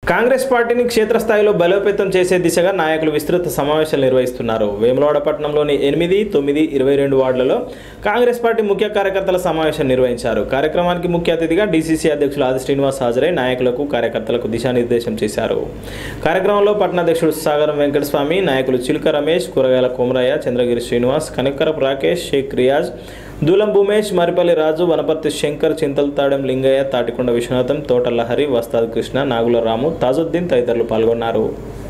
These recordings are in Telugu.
కాంగ్రెస్ పార్టీని క్షేత్రస్థాయిలో బలోపేతం చేసే దిశగా నాయకులు విస్తృత సమావేశాలు నిర్వహిస్తున్నారు వేములవాడ పట్టణంలోని ఎనిమిది తొమ్మిది ఇరవై రెండు వార్డులలో కాంగ్రెస్ పార్టీ ముఖ్య కార్యకర్తల సమావేశం నిర్వహించారు కార్యక్రమానికి ముఖ్య అతిథిగా డీసీసీ అధ్యక్షులు ఆది శ్రీనివాస్ హాజరై నాయకులకు కార్యకర్తలకు దిశానిర్దేశం చేశారు కార్యక్రమంలో పట్టణ అధ్యక్షుడు సాగరం వెంకటస్వామి నాయకులు చిలుక రమేష్ కూరగాయల కుమరయ్య చంద్రగిరి శ్రీనివాస్ కనకరపు రాకేష్ షేక్ రియాజ్ దూలం భూమేష్ మరిపల్లి రాజు వనపర్తి శంకర్ చింతలతాడెం లింగయ్య తాటికొండ విశ్వనాథం తోట లహరి వస్తాద్ కృష్ణ నాగుల రాము తాజుద్దీన్ తదితరులు పాల్గొన్నారు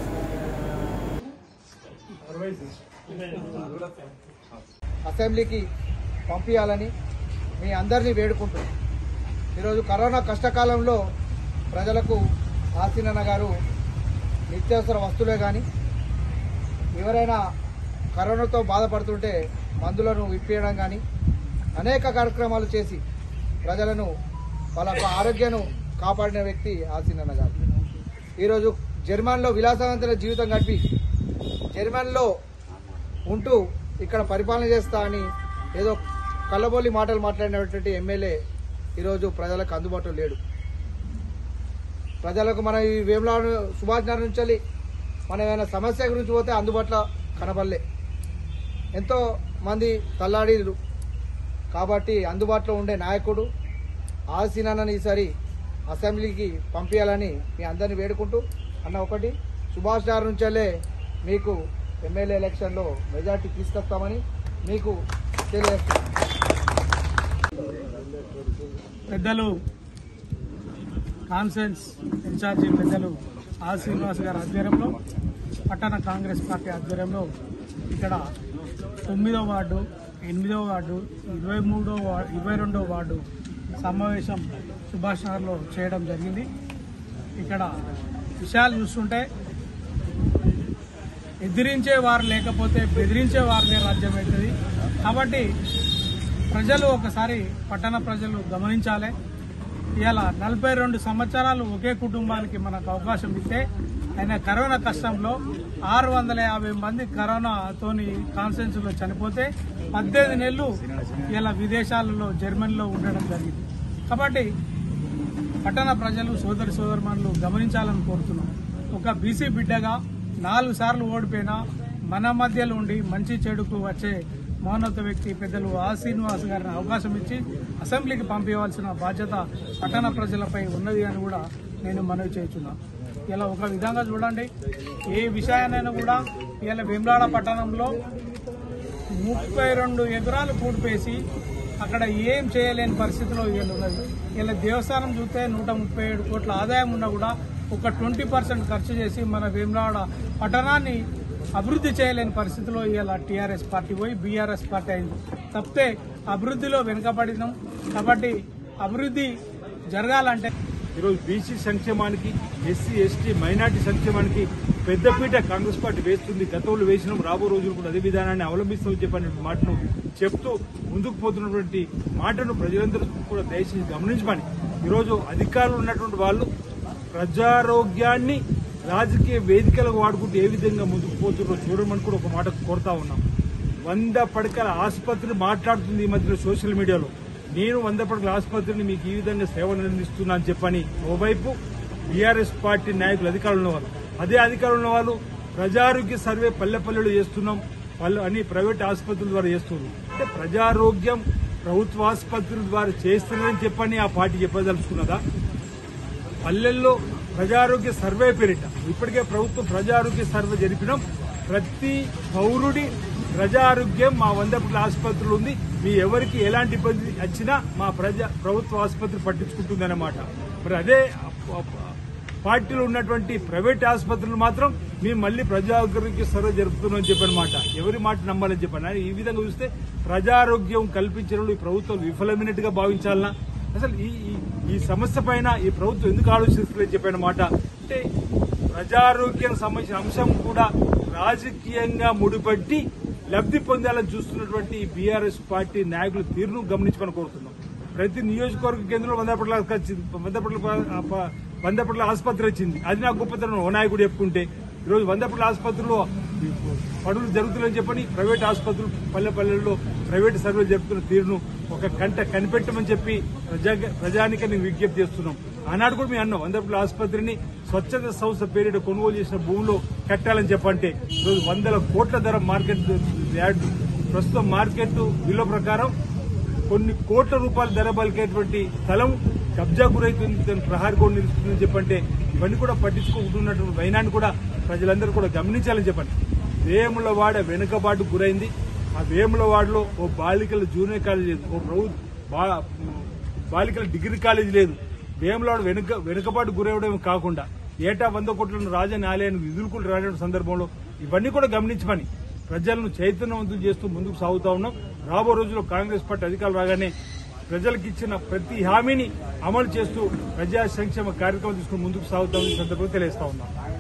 అసెంబ్లీకి పంపించాలని మీ అందరినీ వేడుకుంటున్నాం ఈరోజు కరోనా కష్టకాలంలో ప్రజలకు ఆసీనన్న గారు నిత్యావసర వస్తువులే కానీ ఎవరైనా కరోనాతో బాధపడుతుంటే మందులను ఇప్పించడం కానీ అనేక కార్యక్రమాలు చేసి ప్రజలను వాళ్ళ యొక్క ఆరోగ్యాన్ని కాపాడిన వ్యక్తి ఆసీనన్న గారు ఈరోజు జర్మన్లో విలాసవంతమైన జీవితం గడిపి జర్మన్లో ఉంటూ ఇక్కడ పరిపాలన చేస్తా అని ఏదో కళ్ళబొల్లి మాటలు మాట్లాడినటువంటి ఎమ్మెల్యే ఈరోజు ప్రజలకు అందుబాటులో లేడు ప్రజలకు మన ఈ వేముల సుభాష్ నగర్ నుంచి వెళ్ళి మన ఏమైనా సమస్య గురించి పోతే అందుబాటులో కనబడలే ఎంతో మంది తల్లాడిరు కాబట్టి అందుబాటులో ఉండే నాయకుడు ఆసీనాన్ని ఈసారి అసెంబ్లీకి పంపించాలని మీ అందరిని వేడుకుంటూ అన్న ఒకటి సుభాష్ నగర్ నుంచి వెళ్ళే మీకు ఎమ్మెల్యే ఎలక్షన్లో మెజార్టీ తీసుకొస్తామని మీకు తెలియజేస్తున్నాను పెద్దలు కాన్ఫరెన్స్ ఇన్ఛార్జి పెద్దలు ఆ శ్రీనివాస్ గారి ఆధ్వర్యంలో పట్టణ కాంగ్రెస్ పార్టీ ఆధ్వర్యంలో ఇక్కడ తొమ్మిదో వార్డు ఎనిమిదో వార్డు ఇరవై మూడో వార్డు ఇరవై రెండో వార్డు సమావేశం సుభాష్ నగర్లో చేయడం జరిగింది ఇక్కడ విషయాలు చూస్తుంటే ఎదిరించే వారు లేకపోతే బెదిరించే వారినే రాజ్యం అవుతుంది కాబట్టి ప్రజలు ఒకసారి పట్టణ ప్రజలు గమనించాలి ఇవాళ నలభై రెండు సంవత్సరాలు ఒకే కుటుంబానికి మనకు అవకాశం ఇస్తే ఆయన కరోనా కష్టంలో ఆరు వందల యాభై మంది కరోనాతోని కాన్సెన్స్లో చనిపోతే పద్దెనిమిది నెలలు ఇలా విదేశాలలో జర్మనీలో ఉండడం జరిగింది కాబట్టి పట్టణ ప్రజలు సోదరి సోదరుమణులు గమనించాలని కోరుతున్నాం ఒక బీసీ బిడ్డగా నాలుగు సార్లు ఓడిపోయినా మన మధ్యలో ఉండి మంచి చెడుకు వచ్చే మౌనత వ్యక్తి పెద్దలు ఆ శ్రీనివాస్ గారిని అవకాశం ఇచ్చి అసెంబ్లీకి పంపించవలసిన బాధ్యత పట్టణ ప్రజలపై ఉన్నది అని కూడా నేను మనవి చేస్తున్నాను ఇలా ఒక విధంగా చూడండి ఏ విషయాన్నైనా కూడా ఇలా వేములాడ పట్టణంలో ముప్పై రెండు ఎకరాలు పూడిపేసి అక్కడ ఏం చేయలేని పరిస్థితిలో వీళ్ళు ఉన్నది ఇలా దేవస్థానం చూస్తే నూట ముప్పై ఏడు కోట్ల ఆదాయం ఉన్నా కూడా ఒక ట్వంటీ పర్సెంట్ ఖర్చు చేసి మన వేములాడ పట్టణాన్ని అభివృద్ధి చేయలేని పరిస్థితిలో ఇవాళ టీఆర్ఎస్ పార్టీ పోయి బీఆర్ఎస్ పార్టీ అయింది తప్పితే అభివృద్ధిలో వెనుకబడినాం కాబట్టి అభివృద్ధి జరగాలంటే ఈరోజు బీసీ సంక్షేమానికి ఎస్సీ ఎస్టీ మైనార్టీ సంక్షేమానికి పెద్దపీట కాంగ్రెస్ పార్టీ వేస్తుంది గతంలో వేసినాం రాబో రోజులు కూడా అదే విధానాన్ని అవలంబిస్తామని చెప్పిన మాటను చెప్తూ ముందుకు పోతున్నటువంటి మాటను ప్రజలందరూ కూడా దయచేసి గమనించమని ఈరోజు అధికారులు ఉన్నటువంటి వాళ్ళు ప్రజారోగ్యాన్ని రాజకీయ వేదికలకు వాడుకుంటూ ఏ విధంగా ముందుకు పోతున్నారో చూడమని కూడా ఒక మాట కోరుతా ఉన్నాం వంద పడకల ఆసుపత్రి మాట్లాడుతుంది ఈ మధ్యలో సోషల్ మీడియాలో నేను వంద పడకల ఆసుపత్రిని మీకు ఈ విధంగా సేవలు అందిస్తున్నా అని చెప్పని ఓవైపు బీఆర్ఎస్ పార్టీ నాయకులు అధికారులు ఉన్న వాళ్ళు అదే అధికారులు ఉన్న వాళ్ళు ప్రజారోగ్య సర్వే పల్లె పల్లెలు చేస్తున్నాం వాళ్ళు అన్ని ప్రైవేట్ ఆసుపత్రుల ద్వారా చేస్తున్నారు అంటే ప్రజారోగ్యం ప్రభుత్వ ఆసుపత్రుల ద్వారా చేస్తున్నారని చెప్పని ఆ పార్టీ చెప్పదలుచుకున్నదా పల్లెల్లో ప్రజారోగ్య సర్వే పేరిట ఇప్పటికే ప్రభుత్వం ప్రజారోగ్య సర్వే జరిపినాం ప్రతి పౌరుడి ప్రజారోగ్యం మా వందపట్ల ఆసుపత్రులు ఉంది మీ ఎవరికి ఎలాంటి ఇబ్బంది వచ్చినా మా ప్రజా ప్రభుత్వ ఆసుపత్రి పట్టించుకుంటుంది అన్నమాట మరి అదే పార్టీలో ఉన్నటువంటి ప్రైవేట్ ఆసుపత్రులు మాత్రం మేము మళ్ళీ ప్రజారోగ్య సర్వే జరుపుతున్నాం అని చెప్పనమాట ఎవరి మాట నమ్మాలని చెప్పాను ఈ విధంగా చూస్తే ప్రజారోగ్యం కల్పించడంలో ఈ ప్రభుత్వం విఫలమైనట్టుగా భావించాలనా అసలు ఈ ఈ- ఈ సమస్య పైన ఈ ప్రభుత్వం ఎందుకు ఆలోచిస్తలేదని చెప్పిన మాట అంటే ప్రజారోగ్యం సంబంధించిన అంశం కూడా రాజకీయంగా ముడిపట్టి లబ్ధి పొందాలని చూస్తున్నటువంటి బీఆర్ఎస్ పార్టీ నాయకుల తీరును గమనించమని కోరుతున్నాం ప్రతి నియోజకవర్గ కేంద్రంలో వందపట్ల వచ్చింది వందపట్ల ప- వందపట్ల ఆసుపత్రి వచ్చింది అది నా గొప్పతనం ఓ నాయకుడు చెప్పుకుంటే ఈరోజు వందపట్ల ఆసుపత్రిలో ఈ పనులు జరుగుతున్నాయని చెప్పని ప్రైవేట్ ఆసుపత్రులు పల్లె పల్లెల్లో ప్రైవేట్ సర్వేలు జరుపుతున్న తీరును ఒక గంట కనిపెట్టమని చెప్పి ప్రజా ప్రజానికాన్ని విజ్ఞప్తి చేస్తున్నాం ఆనాడు కూడా మేము అన్నాం వందరపుల ఆసుపత్రిని స్వచ్ఛంద సంస్థ పేరిట కొనుగోలు చేసిన భూమిలో కట్టాలని చెప్పంటే ఈరోజు వందల కోట్ల ధర మార్కెట్ యార్డ్ ప్రస్తుతం మార్కెట్ విలువ ప్రకారం కొన్ని కోట్ల రూపాయల ధర పలికేటువంటి స్థలం కబ్జా గురైతుంది దాని ప్రహారీ కోడ్ నిలుస్తుందని చెప్పంటే ఇవన్నీ కూడా పట్టించుకుంటున్నటువంటి వైనాన్ని కూడా ప్రజలందరూ కూడా గమనించాలని చెప్పండి వేములవాడ వెనుకబాటు గురైంది ఆ వేములవాడలో ఓ బాలికల జూనియర్ కాలేజ్ లేదు ఓ ప్రభు బా- బాలికల డిగ్రీ కాలేజ్ లేదు వేములవాడ వెనుక వెనుకబాటు గురవడం కాకుండా ఏటా వంద కోట్లను రాజధాని ఆలయానికి విధులుకులు రావడం సందర్భంలో ఇవన్నీ కూడా గమనించమని ప్రజలను చైతన్యవంతులు చేస్తూ ముందుకు సాగుతా ఉన్నాం రాబో రోజుల్లో కాంగ్రెస్ పార్టీ అధికారులు రాగానే ప్రజలకు ఇచ్చిన ప్రతి హామీని అమలు చేస్తూ ప్రజా సంక్షేమ కార్యక్రమం తీసుకుని ముందుకు సాగుతామని ఈ సందర్భంగా తెలియజేస్తా ఉన్నాం